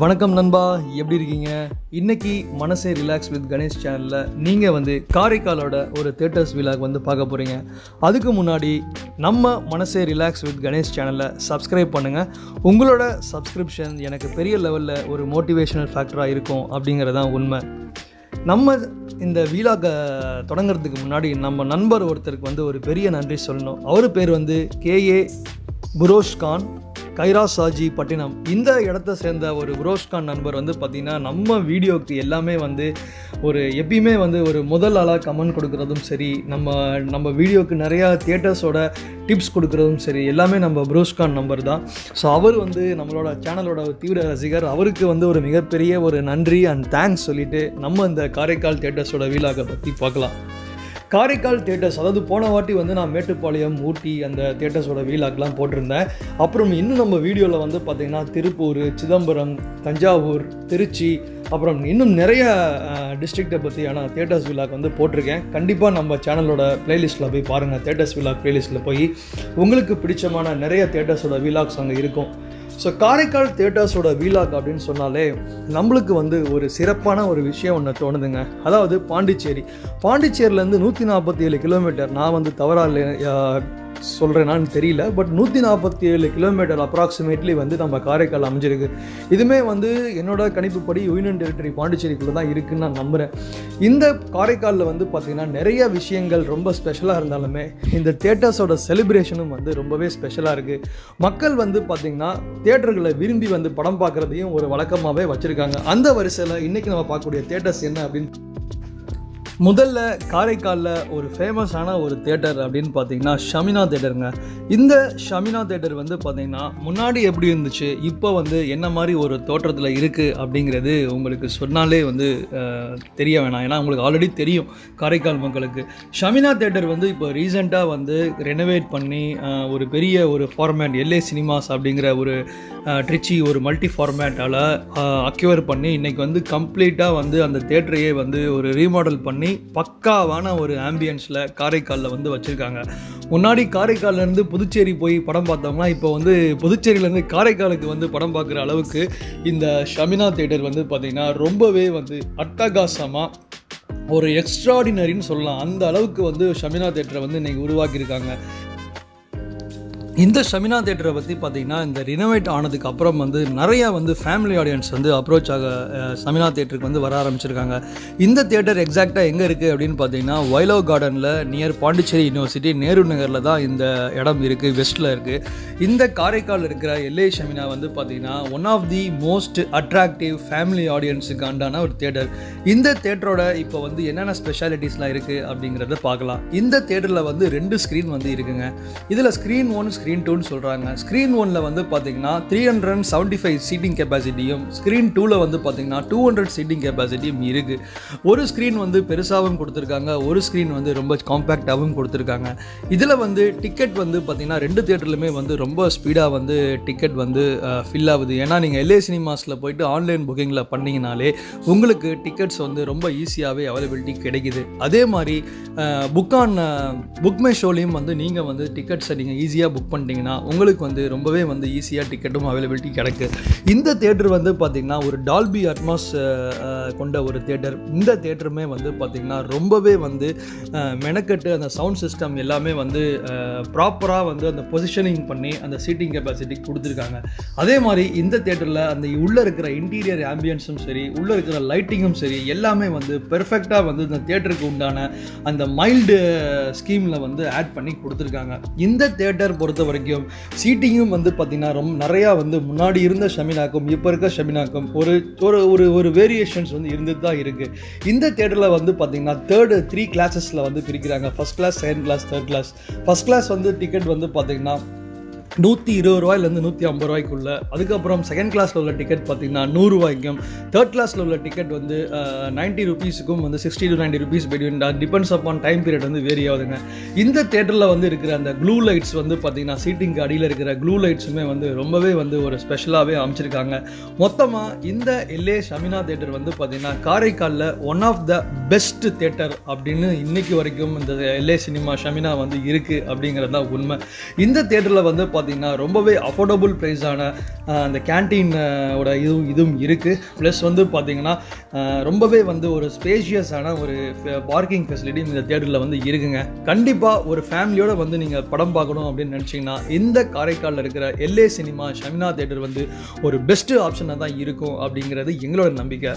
வணக்கம் நண்பா எப்படி இருக்கீங்க இன்னைக்கு மனசே ரிலாக்ஸ் வித் கணேஷ் சேனலில் நீங்கள் வந்து காரைக்காலோட ஒரு தேட்டர்ஸ் விழாக் வந்து பார்க்க போகிறீங்க அதுக்கு முன்னாடி நம்ம மனசே ரிலாக்ஸ் வித் கணேஷ் சேனலை சப்ஸ்கிரைப் பண்ணுங்கள் உங்களோட சப்ஸ்கிரிப்ஷன் எனக்கு பெரிய லெவலில் ஒரு மோட்டிவேஷனல் ஃபேக்டராக இருக்கும் அப்படிங்கிறதான் உண்மை நம்ம இந்த வீலாக தொடங்குறதுக்கு முன்னாடி நம்ம நண்பர் ஒருத்தருக்கு வந்து ஒரு பெரிய நன்றி சொல்லணும் அவர் பேர் வந்து கேஏ புரோஷ் கான் கைராஸ் சாஜி பட்டினம் இந்த இடத்த சேர்ந்த ஒரு புரோஷ் கான் நண்பர் வந்து பார்த்திங்கன்னா நம்ம வீடியோக்கு எல்லாமே வந்து ஒரு எப்பயுமே வந்து ஒரு முதல் ஆளாக கமெண்ட் கொடுக்குறதும் சரி நம்ம நம்ம வீடியோக்கு நிறையா தியேட்டர்ஸோட டிப்ஸ் கொடுக்குறதும் சரி எல்லாமே நம்ம புரோஷ் கான் நம்பர் தான் ஸோ அவர் வந்து நம்மளோட சேனலோட தீவிர ரசிகர் அவருக்கு வந்து ஒரு மிகப்பெரிய ஒரு நன்றி அண்ட் தேங்க்ஸ் சொல்லிட்டு நம்ம இந்த காரைக்கால் தியேட்டர்ஸோட வீலாக பற்றி பார்க்கலாம் காரைக்கால் தேட்டர்ஸ் அதாவது போன வாட்டி வந்து நான் மேட்டுப்பாளையம் ஊட்டி அந்த தேட்டர்ஸோட வீலாக்லாம் போட்டிருந்தேன் அப்புறம் இன்னும் நம்ம வீடியோவில் வந்து பார்த்திங்கன்னா திருப்பூர் சிதம்பரம் தஞ்சாவூர் திருச்சி அப்புறம் இன்னும் நிறைய டிஸ்ட்ரிக்டை பற்றியான தேட்டர்ஸ் விழாக் வந்து போட்டிருக்கேன் கண்டிப்பாக நம்ம சேனலோட பிளேலிஸ்ட்டில் போய் பாருங்கள் தேட்டர்ஸ் விழாக் பிளேலிஸ்ட்டில் போய் உங்களுக்கு பிடிச்சமான நிறைய தேட்டர்ஸோட விழாக்ஸ் அங்கே இருக்கும் ஸோ காரைக்கால் தேட்டர்ஸோட வீலாக் அப்படின்னு சொன்னாலே நம்மளுக்கு வந்து ஒரு சிறப்பான ஒரு விஷயம் ஒன்று தோணுதுங்க அதாவது பாண்டிச்சேரி பாண்டிச்சேரியிலேருந்து நூற்றி நாற்பத்தி ஏழு கிலோமீட்டர் நான் வந்து தவறாக சொல்கிறேனான்னு தெரியல பட் நூற்றி நாற்பத்தி ஏழு கிலோமீட்டர் அப்ராக்சிமேட்லி வந்து நம்ம காரைக்கால் அமைஞ்சிருக்கு இதுவுமே வந்து என்னோட கணிப்புப்படி யூனியன் டெரிட்டரி பாண்டிச்சேரிக்குள்ளே தான் இருக்குன்னு நான் நம்புகிறேன் இந்த காரைக்காலில் வந்து பார்த்திங்கன்னா நிறைய விஷயங்கள் ரொம்ப ஸ்பெஷலாக இருந்தாலுமே இந்த தேட்டர்ஸோட செலிப்ரேஷனும் வந்து ரொம்பவே ஸ்பெஷலாக இருக்குது மக்கள் வந்து பார்த்திங்கன்னா தேட்டர்களை விரும்பி வந்து படம் பார்க்குறதையும் ஒரு வழக்கமாகவே வச்சுருக்காங்க அந்த வரிசையில் இன்றைக்கி நம்ம பார்க்கக்கூடிய தேட்டர்ஸ் என்ன அப்படின்னு முதல்ல காரைக்காலில் ஒரு ஃபேமஸான ஒரு தேட்டர் அப்படின்னு பார்த்தீங்கன்னா ஷமினா தேட்டருங்க இந்த ஷமினா தேட்டர் வந்து பார்த்தீங்கன்னா முன்னாடி எப்படி இருந்துச்சு இப்போ வந்து என்ன மாதிரி ஒரு தோற்றத்தில் இருக்குது அப்படிங்கிறது உங்களுக்கு சொன்னாலே வந்து அஹ், தெரிய வேணாம் ஏன்னா உங்களுக்கு ஆல்ரெடி தெரியும் காரைக்கால் மக்களுக்கு ஷமினா தேட்டர் வந்து இப்போ ரீசெண்டாக வந்து ரெனோவேட் பண்ணி அஹ், ஒரு பெரிய ஒரு ஃபார்மேட் எல்ஏ சினிமாஸ் அப்படிங்கிற ஒரு அஹ், ட்ரிச்சி ஒரு மல்டி ஃபார்மேட்டால் அக்யூர் பண்ணி இன்றைக்கி வந்து கம்ப்ளீட்டாக வந்து அந்த தேட்டரையே வந்து ஒரு ரீமாடல் பண்ணி பக்காவான ஒரு ஆம்பியன்ஸில் காரைக்காலில் வந்து வச்சுருக்காங்க முன்னாடி காரைக்கால்லேருந்து புதுச்சேரி போய் படம் பார்த்தோம்னா இப்போ வந்து புதுச்சேரியிலேருந்து காரைக்காலுக்கு வந்து படம் பார்க்குற அளவுக்கு இந்த ஷமினா தேட்டர் வந்து பார்த்திங்கன்னா ரொம்பவே வந்து அட்டகாசமாக ஒரு எக்ஸ்ட்ராடினரின்னு சொல்லலாம் அந்த அளவுக்கு வந்து ஷமினா தேட்டரை வந்து இன்றைக்கி உருவாக்கியிருக்காங்க இந்த ஷமினா தேட்டரை பற்றி பார்த்தீங்கன்னா இந்த ரினோவேட் ஆனதுக்கு அப்புறம் வந்து நிறையா வந்து ஃபேமிலி ஆடியன்ஸ் வந்து அப்ரோச் ஆக அஹ், ஷமினா தேட்டருக்கு வந்து வர ஆரம்பிச்சிருக்காங்க இந்த தேட்டர் எக்ஸாக்டாக எங்கே இருக்குது அப்படின்னு பார்த்தீங்கன்னா வைலோ கார்டனில் நியர் பாண்டிச்சேரி யூனிவர்சிட்டி நேரு நகரில் தான் இந்த இடம் இருக்குது வெஸ்ட்டில் இருக்குது இந்த காரைக்கால் இருக்கிற எல்ஏ ஷமினா வந்து பார்த்தீங்கன்னா one of the most attractive family ஆடியன்ஸுக்கு ஆண்டான ஒரு தேட்டர் இந்த தேட்டரோட இப்போ வந்து என்னென்ன ஸ்பெஷாலிட்டிஸ்லாம் இருக்குது அப்படிங்கிறத பார்க்கலாம் இந்த தேட்டரில் வந்து ரெண்டு ஸ்க்ரீன் வந்து இருக்குங்க இதில் ஸ்க்ரீன் ஒன் ஸ்க்ரீன் டூன்னு சொல்கிறாங்க ஸ்க்ரீன் ஒனில் வந்து பார்த்தீங்கன்னா three hundred seventy five seating கெப்பாசிட்டியும் ஸ்க்ரீன் டூவில் வந்து பார்த்தீங்கன்னா டூ ஹண்ட்ரட் சீட்டிங் கெப்பாசிட்டியும் இருக்குது ஒரு ஸ்க்ரீன் வந்து பெருசாகவும் கொடுத்துருக்காங்க ஒரு ஸ்க்ரீன் வந்து ரொம்ப காம்பேக்டாகவும் கொடுத்துருக்காங்க இதில் வந்து டிக்கெட் வந்து பார்த்தீங்கன்னா ரெண்டு தேட்டர்லையுமே வந்து ரொம்ப ஸ்பீடாக வந்து டிக்கெட் வந்து ஃபில் ஆகுது ஏன்னா நீங்கள் எல்ஏ சினிமாஸில் போயிட்டு ஆன்லைன் புக்கிங்கில் பண்ணிங்கனாலே உங்களுக்கு டிக்கெட்ஸ் வந்து ரொம்ப ஈஸியாகவே அவைலபிலிட்டி கிடைக்குது அதே மாதிரி புக் ஆன் புக் மை ஷோலையும் வந்து நீங்கள் வந்து டிக்கெட்ஸை நீங்கள் ஈஸியாக புக் பண்ணிட்டீங்கன்னா உங்களுக்கு வந்து ரொம்பவே வந்து ஈஸியாக டிக்கெட்டும் அவைலபிலிட்டி கிடைக்கு இந்த தேட்டர் வந்து பார்த்திங்கன்னா ஒரு டால்பி அட்மாஸ் கொண்ட ஒரு தேட்டர் இந்த தேட்டருமே வந்து பார்த்திங்கன்னா ரொம்பவே வந்து அஹ், மெனக்கெட்டு அந்த சவுண்ட் சிஸ்டம் எல்லாமே வந்து ப்ராப்பராக வந்து அந்த பொசிஷனிங் பண்ணி அந்த சீட்டிங் கெப்பாசிட்டி கொடுத்துருக்காங்க அதே மாதிரி இந்த தேட்டரில் அந்த உள்ளே இருக்கிற இன்டீரியர் ஆம்பியன்ஸும் சரி உள்ளே இருக்கிற லைட்டிங்கும் சரி எல்லாமே வந்து பெர்ஃபெக்டாக வந்து இந்த தேட்டருக்கு உண்டான அந்த மைல்டு ஸ்கீமில் வந்து ஆட் பண்ணி கொடுத்துருக்காங்க இந்த தேட்டர் பொறுத்த வரைக்கும் சீட்டிங்கும் வந்து பார்த்திங்கன்னா ரொம்ப நிறையா வந்து முன்னாடி இருந்த ஷமினாக்கும் இப்போ இருக்க ஷமினாக்கும் ஒரு ஒரு ஒரு ஒரு வேரியேஷன்ஸ் வந்து இருந்துட்டு தான் இருக்குது இந்த தேட்டரில் வந்து பார்த்திங்கன்னா தேர்டு த்ரீ கிளாஸஸில் வந்து பிரிக்கிறாங்க first class second class third class first class வந்து டிக்கெட் வந்து பார்த்திங்கன்னா நூற்றி இருபது ரூபாயிலேருந்து நூற்றி ஐம்பது ரூபாய்க்குள்ள அதுக்கப்புறம் செகண்ட் கிளாஸில் உள்ள டிக்கெட் பார்த்தீங்கன்னா நூறுரூவாய்க்கும் தேர்ட் கிளாஸில் உள்ள டிக்கெட் வந்து நைன்ட்டி ருபீஸுக்கும் வந்து sixty to ninety rupees between depends upon time period வந்து வேரி ஆகுதுங்க இந்த தேட்டரில் வந்து இருக்கிற அந்த க்ளூ லைட்ஸ் வந்து பார்த்தீங்கன்னா சீட்டிங்க்கு அடியில் இருக்கிற க்ளூ லைட்ஸுமே வந்து ரொம்பவே வந்து ஒரு ஸ்பெஷலாகவே அமைச்சிருக்காங்க மொத்தமாக இந்த எல்ஏ ஷமினா தேட்டர் வந்து பார்த்தீங்கன்னா காரைக்காலில் one of the best theatre அப்படின்னு இன்னைக்கு வரைக்கும் இந்த எல்ஏ சினிமா ஷமினா வந்து இருக்குது அப்படிங்கிறது தான் உண்மை இந்த தேட்டரில் வந்து பார்த்தீங்கன்னா ரொம்பவே அஃபோர்டபுள் ப்ரைஸான அந்த கேன்டீன் ஓட இதுவும் இதுவும் இருக்குது ப்ளஸ் வந்து பார்த்தீங்கன்னா அஹ், ரொம்பவே வந்து ஒரு ஸ்பேஷியஸான ஒரு பார்க்கிங் ஃபெசிலிட்டி இந்த தேட்டரில் வந்து இருக்குங்க கண்டிப்பாக ஒரு ஃபேமிலியோட வந்து நீங்கள் படம் பார்க்கணும் அப்படின்னு நினச்சிங்கன்னா இந்த காரைக்காலில் இருக்கிற எல்ஏ சினிமா ஷமினா தேட்டர் வந்து ஒரு பெஸ்ட்டு ஆப்ஷனாக தான் இருக்கும் அப்படிங்கிறது எங்களோட நம்பிக்கை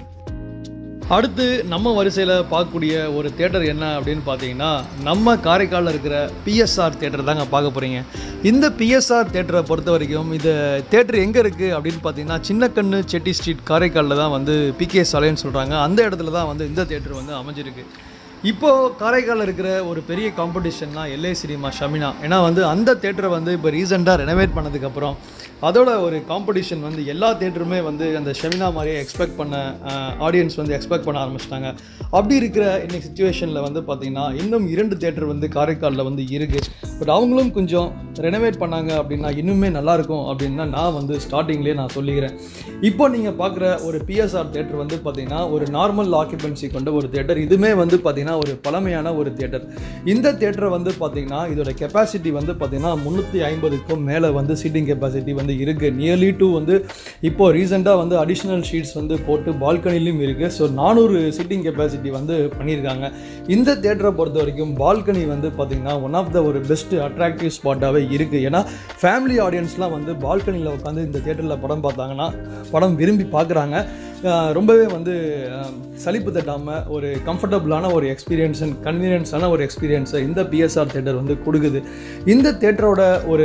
அடுத்து நம்ம வரிசையில் பார்க்கக்கூடிய ஒரு தேட்டர் என்ன அப்படின்னு பார்த்தீங்கன்னா நம்ம காரைக்காலில் இருக்கிற பிஎஸ்ஆர் தேட்டர் தாங்க பார்க்க போகிறீங்க இந்த பிஎஸ்ஆர் தேட்டரை பொறுத்த வரைக்கும் இந்த தேட்டர் எங்கே இருக்குது அப்படின்னு பார்த்தீங்கன்னா சின்னக்கண்ணு செட்டி ஸ்ட்ரீட் காரைக்காலில் தான் வந்து பிகே சாலைன்னு சொல்கிறாங்க அந்த இடத்துல தான் வந்து இந்த தேட்டர் வந்து அமைஞ்சிருக்கு இப்போது காரைக்காலில் இருக்கிற ஒரு பெரிய காம்படிஷன்னா எல்ஏ சினிமா ஷமினா ஏன்னா வந்து அந்த தேட்டரை வந்து இப்போ ரீசெண்டாக ரெனோவேட் பண்ணதுக்கப்புறம் அதோட ஒரு காம்படிஷன் வந்து எல்லா தேட்டருமே வந்து அந்த ஷெமினா மாதிரியே எக்ஸ்பெக்ட் பண்ண ஆடியன்ஸ் வந்து எக்ஸ்பெக்ட் பண்ண ஆரம்பிச்சிட்டாங்க அப்படி இருக்கிற இன்னைக்கு சுச்சுவேஷனில் வந்து பார்த்திங்கன்னா இன்னும் இரண்டு தேட்டர் வந்து காரைக்காலில் வந்து இருக்குது பட் அவங்களும் கொஞ்சம் ரெனோவேட் பண்ணாங்க அப்படின்னா இன்னுமே நல்லாயிருக்கும் அப்படின்னு தான் நான் வந்து ஸ்டார்டிங்லேயே நான் சொல்லிக்கிறேன் இப்போ நீங்கள் பார்க்குற ஒரு பிஎஸ்ஆர் தேட்டர் வந்து பார்த்திங்கன்னா ஒரு நார்மல் ஆக்குபென்சி கொண்ட ஒரு தேட்டர் இதுவுமே வந்து பார்த்திங்கன்னா ஒரு பழமையான ஒரு தேட்டர் இந்த தேட்டரை வந்து பார்த்திங்கன்னா இதோட கெப்பாசிட்டி வந்து பார்த்திங்கன்னா முந்நூற்றி ஐம்பதுக்கும் மேலே வந்து சீட்டிங் கெப்பாசிட்டி வந்து இருக்குது நியர்லி டூ வந்து இப்போ ரீசெண்டாக வந்து அடிஷ்னல் ஷீட்ஸ் வந்து போட்டு பால்கனிலையும் இருக்குது ஸோ நானூறு சீட்டிங் கெப்பாசிட்டி வந்து பண்ணியிருக்காங்க இந்த தேட்டரை பொறுத்த வரைக்கும் பால்கனி வந்து பார்த்திங்கன்னா ஒன் ஆஃப் த ஒரு பெஸ்ட் அட்ராக்டிவ் ஸ்பாட்டாகவே இருக்குது ஏன்னா ஃபேமிலி ஆடியன்ஸ்லாம் வந்து பால்கனியில் உட்காந்து இந்த தேட்டரில் படம் பார்த்தாங்கன்னா படம் விரும்பி பார்க்குறாங்க அஹ் ரொம்பவே வந்து அஹ், சலிப்பு தட்டாமல் ஒரு கம்ஃபர்டபுளான ஒரு எக்ஸ்பீரியன்ஸ் அண்ட் கன்வீனியன்ஸான ஒரு எக்ஸ்பீரியன்ஸை இந்த பிஎஸ்ஆர் தேட்டர் வந்து கொடுக்குது இந்த தேட்டரோட ஒரு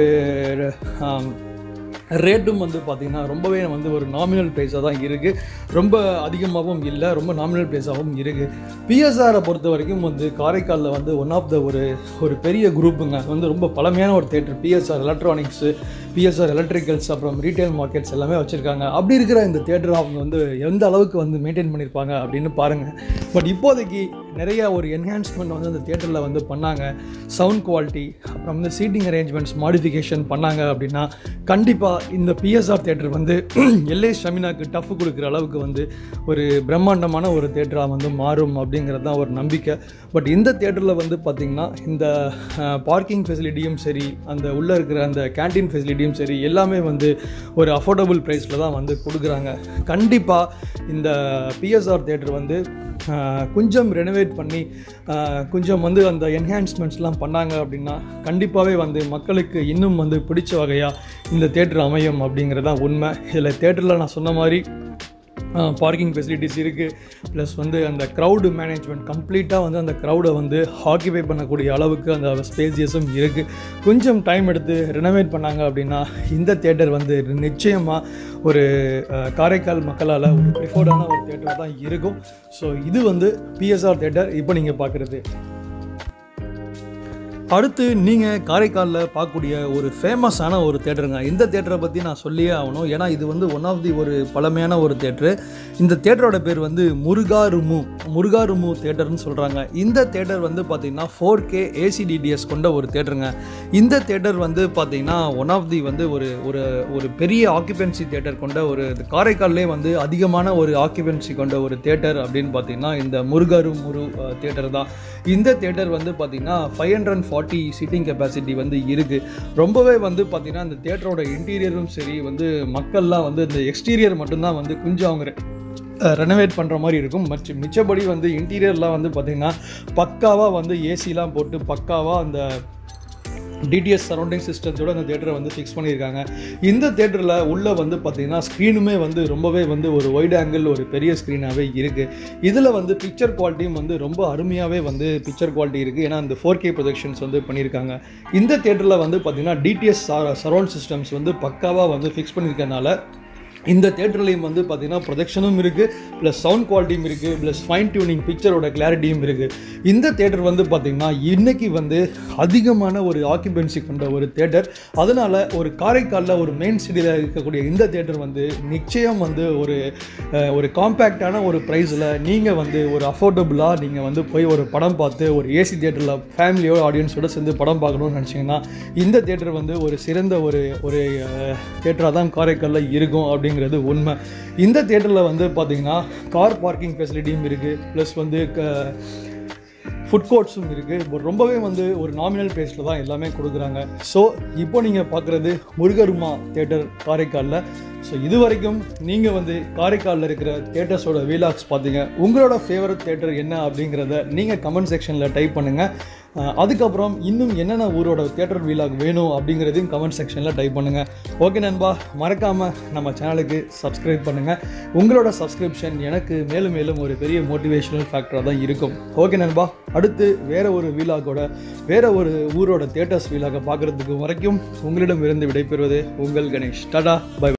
அஹ், ரேட்டும் வந்து பார்த்திங்கன்னா ரொம்பவே வந்து ஒரு நாமினல் ப்ரைஸாக தான் இருக்குது ரொம்ப அதிகமாகவும் இல்லை ரொம்ப நாமினல் ப்ரைஸாகவும் இருக்குது பிஎஸ்ஆரை பொறுத்த வரைக்கும் வந்து காரைக்காலில் வந்து ஒன் ஆஃப் த ஒரு ஒரு பெரிய குரூப்புங்க அது வந்து ரொம்ப பழமையான ஒரு theatre BSR electronics BSR electricals அப்புறம் ரீட்டைல் மார்க்கெட்ஸ் எல்லாமே வச்சுருக்காங்க அப்படி இருக்கிற இந்த தேட்டர் அவங்க வந்து எந்த அளவுக்கு வந்து மெயின்டைன் பண்ணியிருப்பாங்க அப்படின்னு பாருங்கள் பட் இப்போதைக்கு நிறைய ஒரு என்ஹான்ஸ்மெண்ட் வந்து அந்த தேட்டரில் வந்து பண்ணாங்க சவுண்ட் குவாலிட்டி அப்புறம் வந்து சீட்டிங் அரேஞ்ச்மெண்ட்ஸ் மாடிஃபிகேஷன் பண்ணாங்க அப்படின்னா கண்டிப்பாக இந்த பிஎஸ்ஆர் தேட்டர் வந்து எல்ஏ ஷமினாக்கு டஃப் கொடுக்குற அளவுக்கு வந்து ஒரு பிரம்மாண்டமான ஒரு தேட்டராக வந்து மாறும் அப்படிங்கிறது தான் ஒரு நம்பிக்கை பட் இந்த தேட்டரில் வந்து பார்த்திங்கன்னா இந்த பார்க்கிங் ஃபெசிலிட்டியும் சரி அந்த உள்ளே இருக்கிற அந்த கேண்டீன் ஃபெசிலிட்டியும் சரி எல்லாமே வந்து ஒரு அஃபோர்டபுள் ப்ரைஸில் தான் வந்து கொடுக்குறாங்க கண்டிப்பாக இந்த பிஎஸ்ஆர் தேட்டர் வந்து ஆஹ், கொஞ்சம் ரெனோவேட் பண்ணி ஆஹ், கொஞ்சம் வந்து அந்த என்ஹான்ஸ்மெண்ட்ஸ்லாம் பண்ணாங்க அப்படின்னா கண்டிப்பாகவே வந்து மக்களுக்கு இன்னும் வந்து பிடிச்ச வகையாக இந்த தேட்டர் அமையும் அப்படிங்கிறது தான் உண்மை இதில் தேட்டரில் நான் சொன்ன மாதிரி பார்க்கிங் ஃபெசிலிட்டிஸ் இருக்குது ப்ளஸ் வந்து அந்த க்ரௌடு மேனேஜ்மெண்ட் கம்ப்ளீட்டாக வந்து அந்த க்ரௌடை வந்து ஆக்கிபை பண்ணக்கூடிய அளவுக்கு அந்த ஸ்பேசியஸும் இருக்குது கொஞ்சம் டைம் எடுத்து ரெனோவேட் பண்ணாங்க அப்படின்னா இந்த தேட்டர் வந்து நிச்சயமாக ஒரு அஹ், காரைக்கால் மக்களால் ஒரு ப்ரிஃபர்டான ஒரு தேட்டர் தான் இருக்கும் ஸோ இது வந்து பிஎஸ்ஆர் தேட்டர் இப்போ நீங்கள் பார்க்குறது அடுத்து நீங்கள் காரைக்காலில் பார்க்கக்கூடிய ஒரு ஃபேமஸான ஒரு தேட்டருங்க இந்த தேட்டரை பற்றி நான் சொல்லியே ஆகணும் ஏன்னா இது வந்து ஒன் ஆஃப் தி ஒரு பழமையான ஒரு தேட்டரு இந்த தேட்டரோட பேர் வந்து முருகாருமு முருகாருமு தேட்டர்னு சொல்கிறாங்க இந்த தேட்டர் வந்து பார்த்திங்கன்னா ஃபோர் கே ஏசிடிடிஎஸ் கொண்ட ஒரு தேட்டருங்க இந்த தேட்டர் வந்து பார்த்திங்கன்னா ஒன் ஆஃப் தி வந்து ஒரு ஒரு ஒரு பெரிய ஆக்குபென்சி தேட்டர் கொண்ட ஒரு காரைக்கால்லே வந்து அதிகமான ஒரு ஆக்குபென்சி கொண்ட ஒரு தேட்டர் அப்படின்னு பார்த்தீங்கன்னா இந்த முருகாரு முரு தேட்டர் தான் இந்த தேட்டர் வந்து பார்த்திங்கன்னா five hundred and forty seating capacity வந்து இருக்குது ரொம்பவே வந்து பார்த்திங்கன்னா இந்த தேட்டரோட இன்டீரியரும் சரி வந்து மக்கள்லாம் வந்து இந்த எக்ஸ்டீரியர் மட்டும்தான் வந்து கொஞ்சம் அவங்க ரெனோவேட் பண்ணுற மாதிரி இருக்கும் மற்ற மிச்சபடி வந்து இன்டீரியர்லாம் வந்து பார்த்திங்கன்னா பக்காவாக வந்து ஏசிலாம் போட்டு பக்காவாக அந்த டிடிஎஸ் சரௌண்டிங் சிஸ்டத்தோட அந்த தேட்டரை வந்து ஃபிக்ஸ் பண்ணியிருக்காங்க இந்த தேட்டரில் உள்ளே வந்து பார்த்திங்கன்னா ஸ்க்ரீனுமே வந்து ரொம்பவே வந்து ஒரு ஒய்ட் ஆங்கிள் ஒரு பெரிய ஸ்க்ரீனாகவே இருக்குது இதில் வந்து பிக்சர் குவாலிட்டியும் வந்து ரொம்ப அருமையாகவே வந்து பிக்சர் குவாலிட்டி இருக்குது ஏன்னா இந்த ஃபோர் கே ப்ரொஜெக்ஷன்ஸ் வந்து பண்ணியிருக்காங்க இந்த தேட்டரில் வந்து பார்த்திங்கன்னா டிடிஎஸ் சரௌண்ட் சிஸ்டம்ஸ் வந்து பக்காவாக வந்து ஃபிக்ஸ் பண்ணியிருக்கனால இந்த தேட்டர்லேயும் வந்து பார்த்தீங்கன்னா ப்ரொஜெக்ஷனும் இருக்குது ப்ளஸ் சவுண்ட் குவாலிட்டியும் இருக்குது ப்ளஸ் ஃபைன் டியூனிங் பிக்சரோட கிளாரிட்டியும் இருக்குது இந்த தேட்டர் வந்து பார்த்திங்கன்னா இன்னைக்கு வந்து அதிகமான ஒரு ஆக்குபென்சி கொண்ட ஒரு தேட்டர் அதனால் ஒரு காரைக்காலில் ஒரு மெயின் சிட்டியில் இருக்கக்கூடிய இந்த தேட்டர் வந்து நிச்சயம் வந்து ஒரு அஹ், ஒரு காம்பேக்டான ஒரு ப்ரைஸில் நீங்கள் வந்து ஒரு அஃபோர்டபுளாக நீங்கள் வந்து போய் ஒரு படம் பார்த்து ஒரு ஏசி தேட்டரில் ஃபேமிலியோட ஆடியன்ஸோட சேர்ந்து படம் பார்க்கணும்னு நினச்சிங்கன்னா இந்த தேட்டர் வந்து ஒரு சிறந்த ஒரு ஒரு தேட்டராக தான் காரைக்காலில் இருக்கும் அப்படிங்கிறது உண்மை இந்த தேட்டரில் வந்து பார்த்திங்கன்னா கார் பார்க்கிங் ஃபெசிலிட்டியும் இருக்குது ப்ளஸ் வந்து க ஃபுட் கோர்ட்ஸும் இருக்குது பட் ரொம்பவே வந்து ஒரு நாமினல் பேஸில் தான் எல்லாமே கொடுக்குறாங்க ஸோ இப்போ நீங்கள் பார்க்குறது முருகருமா தேட்டர் காரைக்காலில் ஸோ இது வரைக்கும் நீங்கள் வந்து காரைக்காலில் இருக்கிற தேட்டர்ஸோட வீலாக்ஸ் பார்த்தீங்க உங்களோட ஃபேவரட் தேட்டர் என்ன அப்படிங்கிறத நீங்கள் கமெண்ட் செக்ஷனில் டைப் பண்ணுங்கள் அஹ் அதுக்கப்புறம் இன்னும் என்னென்ன ஊரோட தேட்டர் வீலாக் வேணும் அப்படிங்கிறதையும் கமெண்ட் செக்ஷனில் டைப் பண்ணுங்கள் ஓகே நண்பா மறக்காமல் நம்ம சேனலுக்கு சப்ஸ்கிரைப் பண்ணுங்கள் உங்களோட சப்ஸ்கிரிப்ஷன் எனக்கு மேலும் மேலும் ஒரு பெரிய மோட்டிவேஷனல் ஃபேக்டராக தான் இருக்கும் ஓகே நண்பா அடுத்து வேற ஒரு வீலாகோட வேற ஒரு ஊரோட தேட்டர்ஸ் வீலாக பார்க்குறதுக்கு வரைக்கும் உங்களிடம் இருந்து விடைபெறுவது உங்கள் கணேஷ் டாடா பை